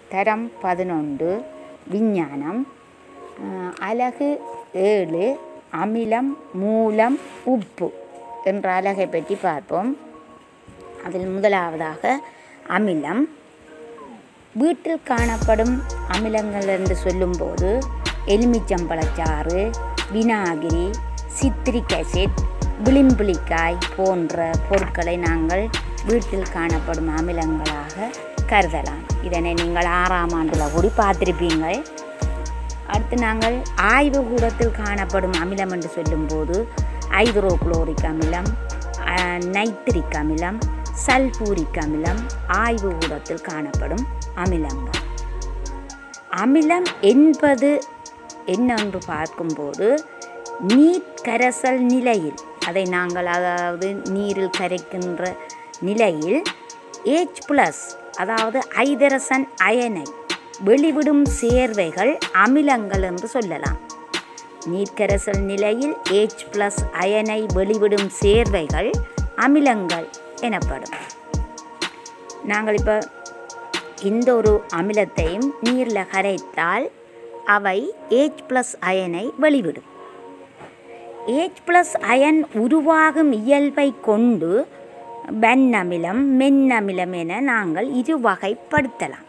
தரம் பதினொன்று விஞ்ஞானம் அஹ், அலகு ஏழு அமிலம் மூலம் உப்பு என்ற அலகை பற்றி பார்ப்போம் அதில் முதலாவதாக அமிலம் வீட்டில் காணப்படும் அமிலங்கள் என்று சொல்லும்போது எலுமிச்சம்பழச்சாறு வினாகிரி சித்ரிக் அசிட் விளிம்பிளிக்காய் போன்ற பொருட்களை நாங்கள் வீட்டில் காணப்படும் அமிலங்களாக கருதலாம் இதனை நீங்கள் ஆறாம் ஆண்டில் கூடி பார்த்திருப்பீங்கள் அடுத்து நாங்கள் ஆய்வு கூடத்தில் காணப்படும் அமிலம் என்று சொல்லும்போது ஐதரோகுளோரிக் அமிலம் அஹ், நைட்ரிக் அமிலம் சல்பூரிக் அமிலம் ஆய்வு கூடத்தில் காணப்படும் அமிலங்கள் அமிலம் என்பது என்னென்று பார்க்கும்போது நீர் கரைசல் நிலையில் அதை நாங்கள் அதாவது நீரில் கரைக்கின்ற நிலையில் H ப்ளஸ் அதாவது ஐதரசன் அயனை வெளிவிடும் சேர்வைகள் அமிலங்கள் என்று சொல்லலாம் நீர்க்கரைசல் நிலையில் H ப்ளஸ் அயனை வெளிவிடும் சேர்வைகள் அமிலங்கள் எனப்படும் நாங்கள் இப்போ இந்த ஒரு அமிலத்தையும் நீரில் கரைத்தால் அவை H ப்ளஸ் அயனை வெளிவிடும் H ப்ளஸ் அயன் உருவாகும் இயல்பை கொண்டு வெண்ணமிலம் மென்னமிலம் என நாங்கள் இரு வகைப்படுத்தலாம்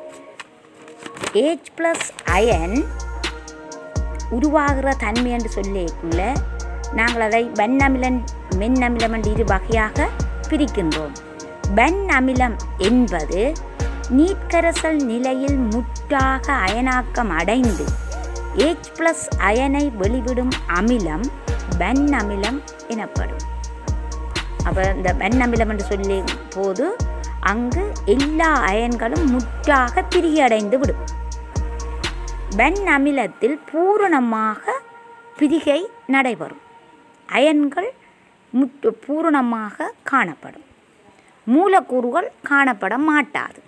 H ப்ளஸ் அயன் உருவாகிற தன்மை என்று சொல்லிக்குள்ள நாங்கள் அதை வெண்ணமிலன் மென்னமிலம் என்று இரு வகையாக பிரிக்கின்றோம் வெண் அமிலம் என்பது நீர்க்கரசல் நிலையில் முற்றாக அயனாக்கம் அடைந்து H ப்ளஸ் அயனை வெளிவிடும் அமிலம் வெண் அமிலம் எனப்படும் அப்போ இந்த வெண் அமிலம் என்று சொல்லி போது அங்கு எல்லா அயன்களும் முற்றாக பிரியடைந்து விடும் வெண் அமிலத்தில் பூரணமாக பிரிகை நடைபெறும் அயன்கள் முற்று பூரணமாக காணப்படும் மூலக்கூறுகள் காணப்பட மாட்டாது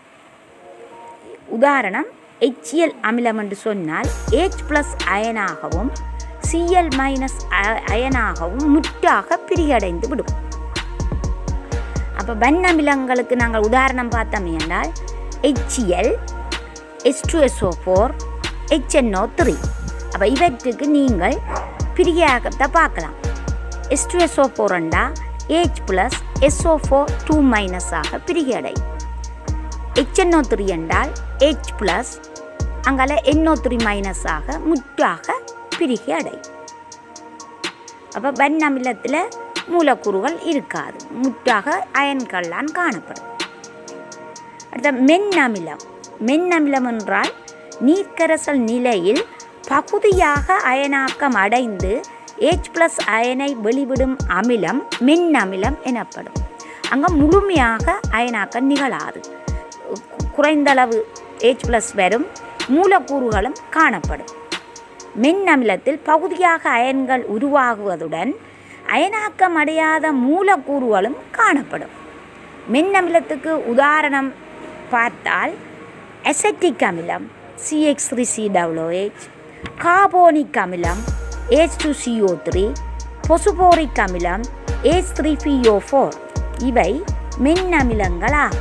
உதாரணம் HCl அமிலம் என்று சொன்னால் H ப்ளஸ் அயனாகவும் Cl மைனஸ் அயனாகவும் முற்றாக பிரியடைந்து விடும் அப்போ வெண் அமிலங்களுக்கு நாங்கள் உதாரணம் பார்த்தோம் என்றால் HCl H2SO4 HNO3 அப்போ இவற்றுக்கு நீங்கள் பிரியாகத்தை பார்க்கலாம் H2SO4 என்றா H ப்ளஸ் SO4 டூ மைனஸாக பிரியடையும் HNO3 என்றால் H ப்ளஸ் அங்கால NO3 மைனஸாக முற்றாக பிரிகை அடையும் அப்போ வெண் அமிலத்தில் மூலக்கூறுகள் இருக்காது முற்றாக அயன்கள்லாம் காணப்படும் அடுத்த மென் அமிலம் மென் அமிலம் என்றால் நீர்க்கரசல் நிலையில் பகுதியாக அயனாக்கம் அடைந்து H ப்ளஸ் அயனை வெளிவிடும் அமிலம் மென் அமிலம் எனப்படும் அங்கே முழுமையாக அயனாக்கம் நிகழாது கு- குறைந்தளவு H ப்ளஸ் வரும் மூலக்கூறுகளும் காணப்படும் மென் அமிலத்தில் பகுதியாக அயன்கள் உருவாகுவதுடன் அயனாக்கம் அடையாத மூலக்கூறுகளும் காணப்படும் மென் அமிலத்துக்கு உதாரணம் பார்த்தால் அசெட்டிக் அமிலம் சிஎக்ஸ் த்ரீ சிடபிள்யூஹெச் கார்போனிக் அமிலம் H two CO three phosphoric அமிலம் ஏச் த்ரீ பிஓ ஃபோர் இவை மென் அமிலங்களாகும்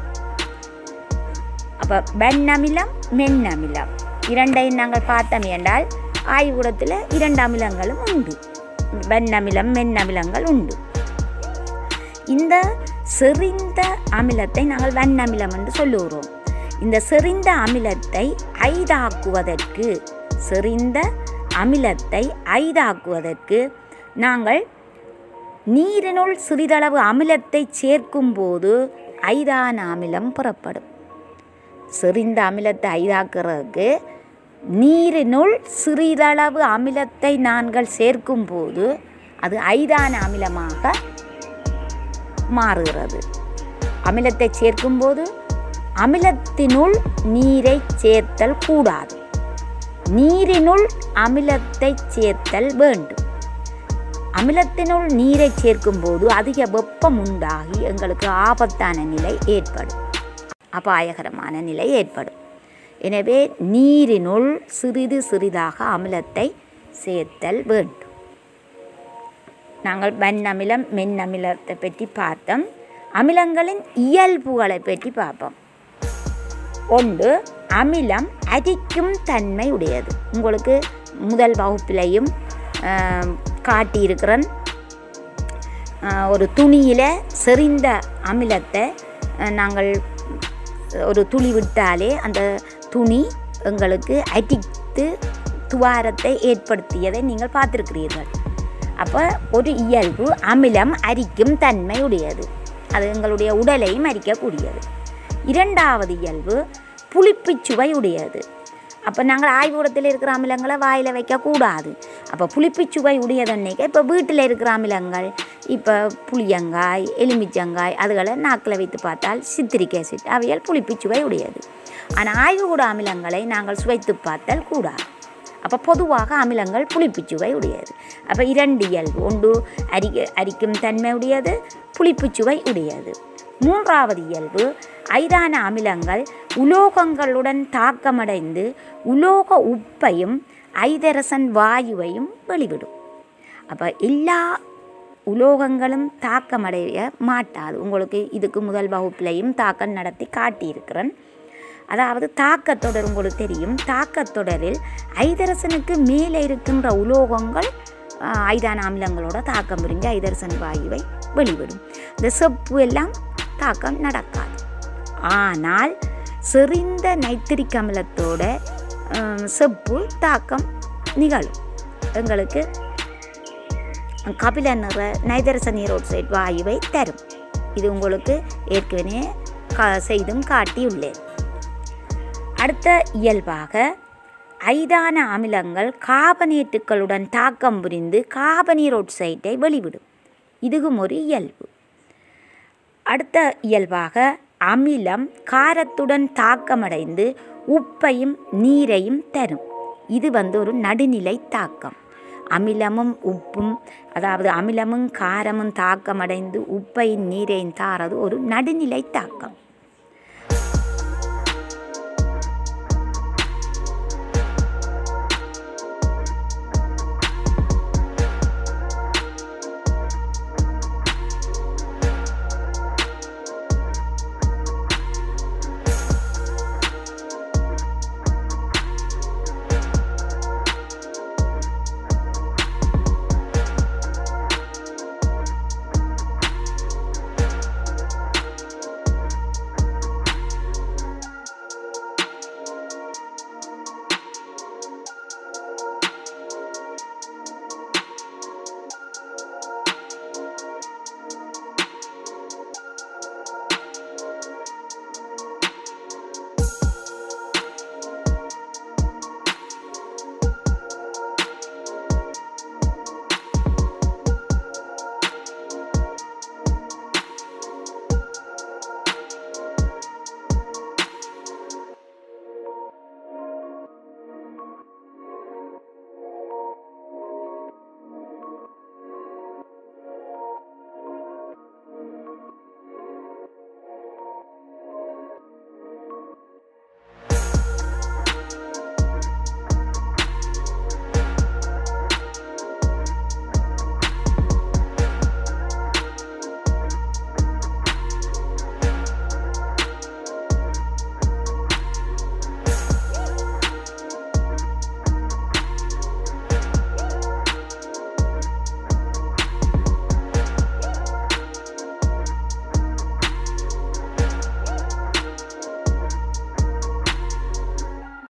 அப்போ வெண் அமிலம் மென் அமிலம் இரண்டையும் நாங்கள் பார்த்தோம் என்றால் ஆய்வுடத்தில் இரண்டு அமிலங்களும் உண்டு வெண் அமிலம் மென் அமிலங்கள் உண்டு இந்த செறிந்த அமிலத்தை நாங்கள் வெண் அமிலம் என்று சொல்லுகிறோம் இந்த செறிந்த அமிலத்தை ஐதாக்குவதற்கு செறிந்த அமிலத்தை ஐதாக்குவதற்கு நாங்கள் நீரினுள் சிறிதளவு அமிலத்தை சேர்க்கும்போது ஐதான அமிலம் புறப்படும் செறிந்த அமிலத்தை ஐதாக்குறதுக்கு நீரினுள் சிறிதளவு அமிலத்தை நாங்கள் சேர்க்கும்போது அது ஐதான அமிலமாக மாறுகிறது அமிலத்தை சேர்க்கும்போது அமிலத்தினுள் நீரை சேர்த்தல் கூடாது நீரினுள் அமிலத்தை சேர்த்தல் வேண்டும் அமிலத்தினுள் நீரை சேர்க்கும்போது அதிக வெப்பம் உண்டாகி எங்களுக்கு ஆபத்தான நிலை ஏற்படும் அபாயகரமான நிலை ஏற்படும் எனவே நீரினுள் சிறிது சிறிதாக அமிலத்தை சேர்த்தல் வேண்டும் நாங்கள் வெண் அமிலம் மென் அமிலத்தை பற்றி பார்த்தோம் அமிலங்களின் இயல்புகளை பற்றி பார்ப்போம் ஒன்று அமிலம் அரிக்கும் தன்மை உடையது உங்களுக்கு முதல் வகுப்பிலையும் ஆம், காட்டியிருக்கிறேன் ஆஹ், ஒரு துணியில் செறிந்த அமிலத்தை ஆஹ், நாங்கள் ஒரு துளி விட்டாலே அந்த துணி எங்களுக்கு அடித்து துவாரத்தை ஏற்படுத்தியதை நீங்கள் பார்த்துருக்கிறீர்கள் அப்போ ஒரு இயல்பு அமிலம் அரிக்கும் தன்மை உடையது அது எங்களுடைய உடலையும் அரிக்கக்கூடியது இரண்டாவது இயல்பு புளிப்புச் சுவை உடையது அப்போ நாங்கள் ஆய்வுக்கூடத்தில் இருக்கிற அமிலங்களை வாயில் வைக்கக்கூடாது அப்போ புளிப்புச் சுவை உடையதன்னைக்கு இப்போ வீட்டில் இருக்கிற அமிலங்கள் இப்போ புளியங்காய் எலுமிச்சங்காய் அதுகளை நாக்கில் வைத்து பார்த்தால் சித்திரிக் ஆசிட் அவையால் புளிப்புச் சுவை உடையது ஆனால் ஆய்வுக்கூட அமிலங்களை நாங்கள் சுவைத்து பார்த்தல் கூடாது அப்போ பொதுவாக அமிலங்கள் புளிப்புச் சுவை உடையது அப்போ இரண்டு இயல்பு ஒன்று அரிக்க அரிக்கும் தன்மை உடையது புளிப்புச் சுவை உடையது மூன்றாவது இயல்பு ஐதான அமிலங்கள் உலோகங்களுடன் தாக்கமடைந்து உலோக உப்பையும் ஐதரசன் வாயுவையும் வெளிவிடும் அப்போ எல்லா உலோகங்களும் தாக்கமடைய மாட்டாது உங்களுக்கு இதுக்கு முதல் வகுப்புலையும் தாக்கம் நடத்தி காட்டியிருக்கிறேன் அதாவது தாக்கத்தொடர் உங்களுக்கு தெரியும் தாக்கத்தொடரில் ஐதரசனுக்கு மேலே இருக்கின்ற உலோகங்கள் ஆஹ், ஐதான அமிலங்களோட தாக்கம் புரிஞ்சு ஐதரசன் வாயுவை வெளிவிடும் இந்த செப்பு எல்லாம் தாக்கம் நடக்காது ஆனால் செறிந்த நைத்திரிக் அமிலத்தோட ஆஹ், செப்பு தாக்கம் நிகழும் எங்களுக்கு கபில நிற நைதரச நீரோட்சைட் வாயுவை தரும் இது உங்களுக்கு ஏற்கனவே கா செய்தும் காட்டியுள்ளேன் அடுத்த இயல்பாக ஐதான அமிலங்கள் காபனேட்டுகளுடன் தாக்கம் புரிந்து காபனீரோட்சைட்டை வெளிவிடும் இதுவும் ஒரு இயல்பு அடுத்த இயல்பாக அமிலம் காரத்துடன் தாக்கமடைந்து உப்பையும் நீரையும் தரும் இது வந்து ஒரு நடுநிலை தாக்கம் அமிலமும் உப்பும் அதாவது அமிலமும் காரமும் தாக்கமடைந்து உப்பையும் நீரையும் தாரது ஒரு நடுநிலை தாக்கம்